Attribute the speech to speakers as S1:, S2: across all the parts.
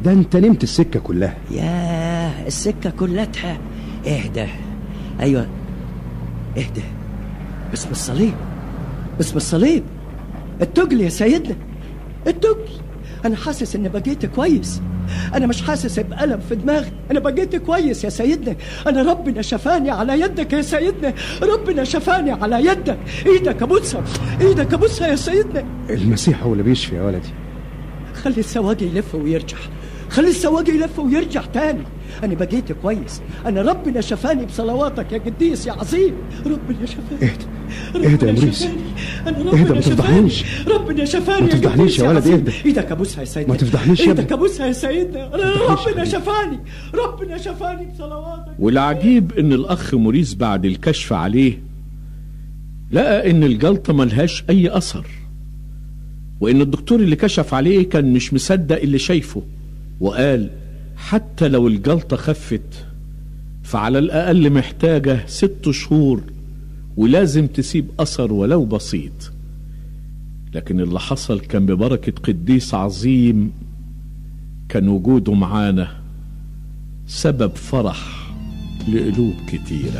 S1: ده انت نمت السكه كلها
S2: ياه السكة كلتها اهدى ايوه اهدى باسم الصليب باسم الصليب التجل يا سيدنا التجل انا حاسس اني بقيت كويس انا مش حاسس بألم في دماغي انا بقيت كويس يا سيدنا انا ربنا شفاني على يدك يا سيدنا ربنا شفاني على يدك ايدك ابوسها ايدك ابوسها يا سيدنا
S1: المسيح هو اللي بيشفي يا ولدي
S2: خلي السواق يلف ويرجع خلي السواق يلف ويرجع تاني أنا بقيت كويس أنا ربنا شفاني بصلواتك يا قديس يا عظيم ربنا شفاني
S1: اهدى اهدى يا
S2: ربنا
S1: مريس
S2: شفاني. أنا
S1: اهدى،
S2: ربنا
S1: ما
S2: شفاني.
S1: تفضحنيش.
S2: ربنا شفاني
S1: ما
S2: يا
S1: تفضحنيش
S2: قديس
S1: يا ولد،
S2: عظيم.
S1: اهدى.
S2: ايدك ابوسها يا سيدنا
S1: ما تفضحنيش يا
S2: ايدك
S1: ابني.
S2: ابوسها يا سيدنا أنا
S1: تفضحنيش يا
S2: ربنا
S1: ابني.
S2: شفاني ربنا شفاني بصلواتك
S3: والعجيب ان الاخ موريس بعد الكشف عليه لقى ان الجلطه ملهاش اي اثر وان الدكتور اللي كشف عليه كان مش مصدق اللي شايفه وقال حتى لو الجلطه خفت فعلى الاقل محتاجه ست شهور ولازم تسيب اثر ولو بسيط لكن اللي حصل كان ببركه قديس عظيم كان وجوده معانا سبب فرح لقلوب كتيره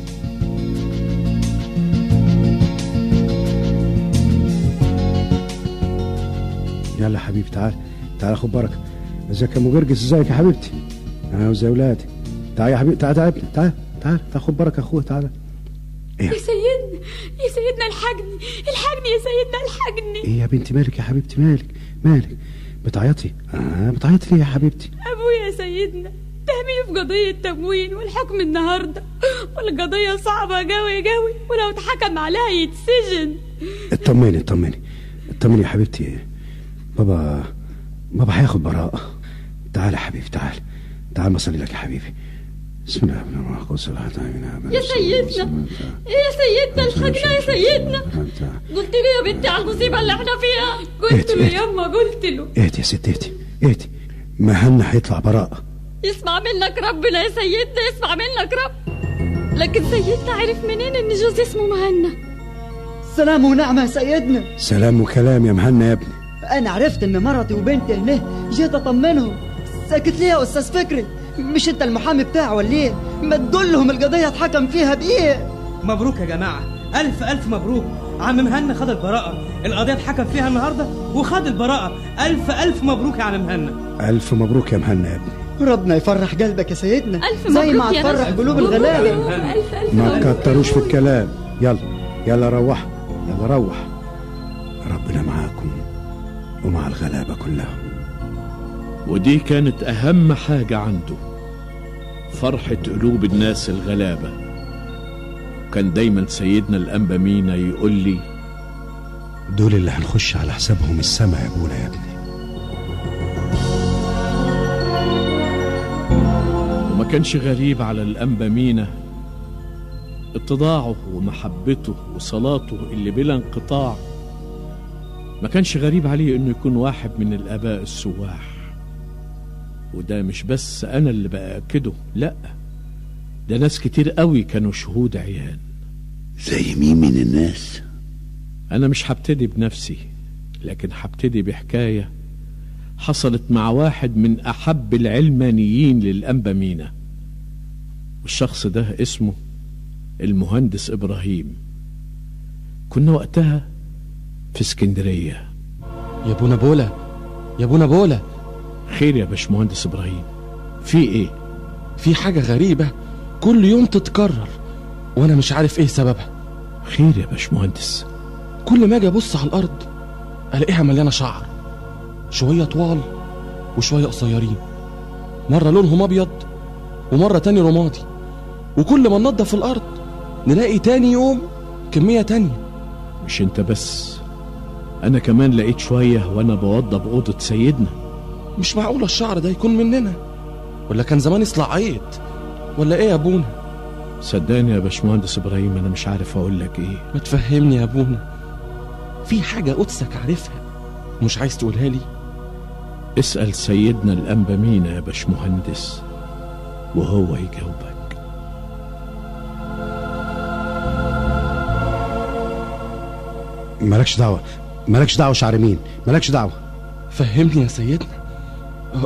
S1: يلا يا حبيبي تعال تعال خد بركه ازيك يا ام جرجس ازيك يا حبيبتي عاوز يا اولادي تعال يا حبيبي تعال تعال تعال تعال تعال خد بركه اخويا تعال
S4: يا سيدنا يا سيدنا الحقني الحقني يا سيدنا الحقني
S1: ايه يا بنتي مالك يا حبيبتي مالك مالك بتعيطي اه بتعيطي ليه يا حبيبتي
S4: ابويا يا سيدنا تهمني في قضية تموين والحكم النهاردة والقضية صعبة قوي قوي ولو اتحكم عليها يتسجن
S1: اطمني اطمني اطمني يا حبيبتي بابا بابا هياخد براءة تعال يا حبيبي تعال تعال ما اصلي لك يا حبيبي بسم الله الرحمن الرحيم قل صلاة
S4: يا سيدنا يا سيدنا الحقنا يا سيدنا قلت له يا بنتي على المصيبة اللي احنا فيها قلت له
S1: اهدي،
S4: يما قلت له
S1: اهدي يا ست اهدي اهدي مهنا هيطلع براءة
S4: يسمع منك ربنا يا سيدنا يسمع منك رب لكن سيدنا عرف منين ان جوز اسمه مهنا
S5: سلام ونعمة يا سيدنا
S1: سلام وكلام يا مهنا يا ابني
S5: أنا عرفت إن مرتي وبنتي هنا جيت أطمنهم ساكت ليه يا أستاذ فكري مش أنت المحامي بتاعه ولا إيه؟ ما تدلهم القضية اتحكم فيها بإيه؟
S6: مبروك يا جماعة ألف ألف مبروك عم مهنا خد البراءة القضية اتحكم فيها النهاردة وخد البراءة ألف ألف مبروك يا عم مهنا
S1: ألف مبروك يا مهنا يا ابني
S5: ربنا يفرح قلبك يا سيدنا
S4: ألف
S5: زي ما
S4: مبروك يا
S5: هتفرح
S4: ناس.
S5: قلوب
S4: مبروك
S5: الغلابة
S4: يا ألف ألف
S1: ما
S4: مبروك.
S1: تكتروش في الكلام يلا يلا روح يلا روح ربنا معاكم ومع الغلابة كلهم
S3: ودي كانت أهم حاجة عنده فرحة قلوب الناس الغلابة كان دايما سيدنا الأنبا مينا يقول لي
S1: دول اللي هنخش على حسابهم السما يا ابونا يا ابني
S3: وما كانش غريب على الأنبا مينا اتضاعه ومحبته وصلاته اللي بلا انقطاع ما كانش غريب عليه انه يكون واحد من الاباء السواح وده مش بس انا اللي باكده لا ده ناس كتير قوي كانوا شهود عيان
S7: زي مين من الناس
S3: انا مش هبتدي بنفسي لكن هبتدي بحكايه حصلت مع واحد من احب العلمانيين للانبا مينا والشخص ده اسمه المهندس ابراهيم كنا وقتها في اسكندريه
S8: يا ابونا بولا يا ابونا بولا
S3: خير يا باشمهندس ابراهيم في ايه
S8: في حاجة غريبة كل يوم تتكرر وانا مش عارف ايه سببها
S3: خير يا باشمهندس
S8: كل ما اجي ابص على الارض الاقيها مليانة شعر شوية طوال وشوية قصيرين مرة لونهم ابيض ومرة تاني رمادي وكل ما ننضف الارض نلاقي تاني يوم كمية تانية
S3: مش انت بس انا كمان لقيت شويه وانا بوضب اوضه سيدنا
S8: مش معقولة الشعر ده يكون مننا ولا كان زمان يطلع عيط ولا ايه يا ابونا
S3: صدقني يا باشمهندس ابراهيم انا مش عارف اقول لك ايه
S8: ما تفهمني يا ابونا في حاجة قدسك عارفها ومش عايز تقولها لي
S3: اسال سيدنا الانبا مينا يا باشمهندس وهو يجاوبك
S1: مالكش دعوة مالكش دعوة شعر مين مالكش دعوة
S8: فهمني يا سيدنا